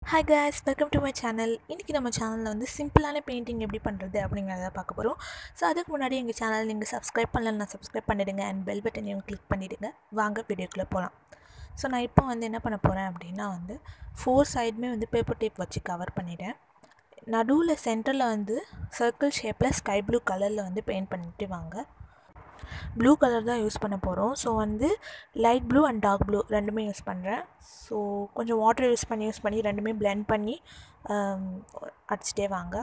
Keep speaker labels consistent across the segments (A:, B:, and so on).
A: hi guys welcome to my channel இன்றைக்கி நம்ம சேனலில் வந்து சிம்பிளான பெயிண்டிங் எப்படி பண்ணுறது அப்படிங்கிறத பார்க்க போகிறோம் ஸோ அதுக்கு முன்னாடி எங்கள் சேனல் நீங்கள் சப்ஸ்கிரைப் பண்ணலன்னா சப்ஸ்கிரைப் பண்ணிவிடுங்க அண்ட் பெல் பட்டனையும் கிளிக் பண்ணிவிடுங்க வாங்க வீடியோக்குள்ளே போகலாம் ஸோ நான் இப்போ வந்து என்ன பண்ண போகிறேன் அப்படின்னா வந்து ஃபோர் சைடுமே வந்து பேப்பர் டேப் வச்சு கவர் பண்ணிட்டேன் நடுவில் சென்டரில் வந்து சர்க்கிள் ஷேப்பில் ஸ்கை ப்ளூ கலரில் வந்து பெயிண்ட் பண்ணிட்டு வாங்க ப்ளூ கலர் தான் யூஸ் பண்ண போகிறோம் ஸோ வந்து light blue and dark blue ரெண்டுமே யூஸ் பண்ணுறேன் ஸோ கொஞ்சம் வாட்டர் யூஸ் பண்ணி யூஸ் பண்ணி ரெண்டுமே பிளெண்ட் பண்ணி அடிச்சிட்டே வாங்க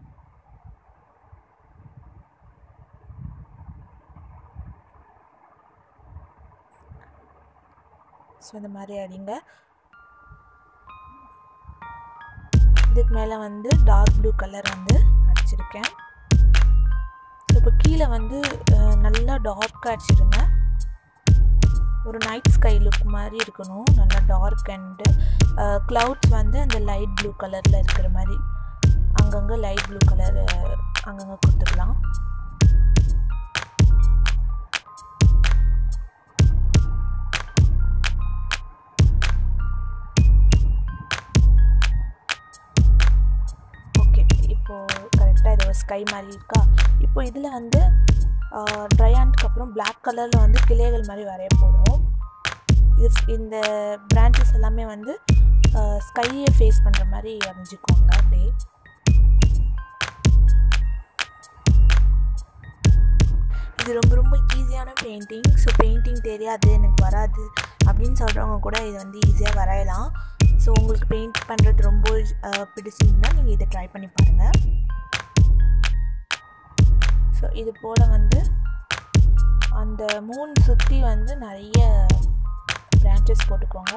A: ஸோ இந்த மாதிரி அடிங்க இதுக்கு மேலே வந்து டார்க் ப்ளூ கலர் வந்து அடிச்சிருக்கேன் இப்போ கீழே வந்து நல்லா டார்க்காக அடிச்சிடுங்க ஒரு நைட் ஸ்கை லுக் மாதிரி இருக்கணும் நல்லா டார்க் அண்டு க்ளவுட்ஸ் வந்து அந்த லைட் ப்ளூ கலரில் இருக்கிற மாதிரி அங்கங்கே லைட் ப்ளூ கலர் அங்கங்கே கொடுத்துக்கலாம் ஓகே இப்போது கரெக்டாக இது ஒரு ஸ்கை மாதிரி இருக்கா இப்போ இதில் வந்து ட்ரை ஆனதுக்கு அப்புறம் பிளாக் கலரில் வந்து கிளைகள் மாதிரி வரைய போகிறோம் இது இந்த பிரான்ச்சஸ் எல்லாமே வந்து ஸ்கையை ஃபேஸ் பண்ணுற மாதிரி வரைஞ்சிக்கோங்க அப்படியே இது ரொம்ப ரொம்ப ஈஸியான பெயிண்டிங் ஸோ பெயிண்டிங் தெரியாது எனக்கு வராது அப்படின்னு சொல்கிறவங்க கூட இதை வந்து ஈஸியாக வரையலாம் ஸோ உங்களுக்கு பெயிண்ட் பண்ணுறது ரொம்ப பிடிச்சிருந்தா நீங்கள் இதை ட்ரை பண்ணி பாருங்கள் ஸோ இது போல் வந்து அந்த மூன் சுற்றி வந்து நிறைய பிரான்ச்சஸ் போட்டுக்கோங்க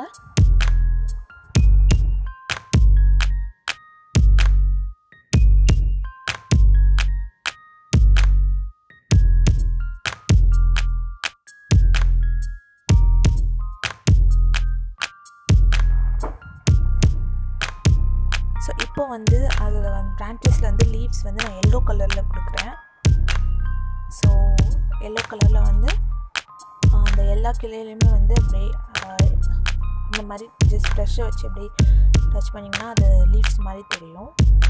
A: ஸோ இப்போ வந்து அதில் வந்து பிரான்ச்சஸில் வந்து லீவ்ஸ் வந்து நான் எல்லோ கலரில் கொடுக்குறேன் ஸோ எல்லோ கலரில் வந்து அந்த எல்லா கிளையிலையுமே வந்து அப்படியே இந்த மாதிரி ஜஸ்ட் ப்ரெஷ்ஷை வச்சு அப்படியே டச் பண்ணிங்கன்னா அது லீவ்ஸ் மாதிரி தெரியும்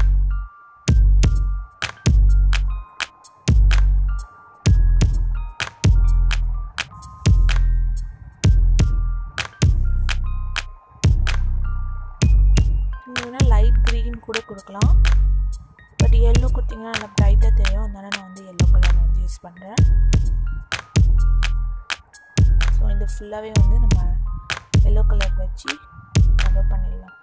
A: இன்னும் லைட் க்ரீன் கூட கொடுக்கலாம் பட் எல்லோ கொடுத்தீங்கன்னா நல்லா ப்ரைட்டாக தெரியும் அதனால நான் வந்து எல்லோ கலர் வந்து யூஸ் பண்ணுறேன் ஸோ இது ஃபுல்லாகவே வந்து நம்ம எல்லோ கலர் வச்சு கவர் பண்ணிடலாம்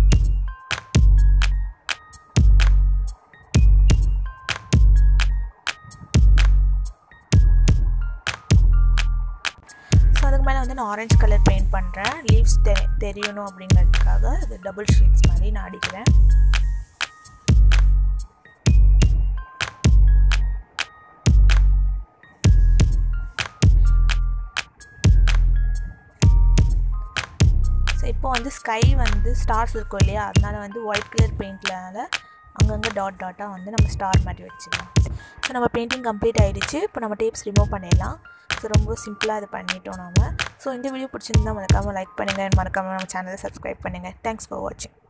A: ஸோ அதுக்கு மேலே வந்து நான் ஆரஞ்சு கலர் பெயிண்ட் பண்ணுறேன் லீவ்ஸ் தெ தெரியணும் அப்படிங்கிறதுக்காக அது டபுள் ஷீட்ஸ் மாதிரி நான் அடிக்கிறேன் ஸோ இப்போ வந்து ஸ்கை வந்து ஸ்டார்ஸ் இருக்கும் இல்லையா அதனால வந்து ஒயிட் கலர் பெயிண்ட்னால அங்கங்கே டாட் டாட்டாக வந்து நம்ம ஸ்டார் மாதிரி வச்சுக்கலாம் ஸோ நம்ம பெயிண்டிங் கம்ப்ளீட் ஆகிடுச்சு இப்போ நம்ம டேப்ஸ் ரிமூவ் பண்ணிடலாம் ஸோ ரொம்ப சிம்பிளாக இது பண்ணிட்டோம் நம்ம ஸோ இந்த வீடியோ பிடிச்சிருந்தா மறக்காமல் லைக் பண்ணுங்கள் மறக்காமல் நம்ம சேனலை சப்ஸ்கிரைப் பண்ணுங்கள் தேங்க்ஸ் ஃபார் வாட்சிங்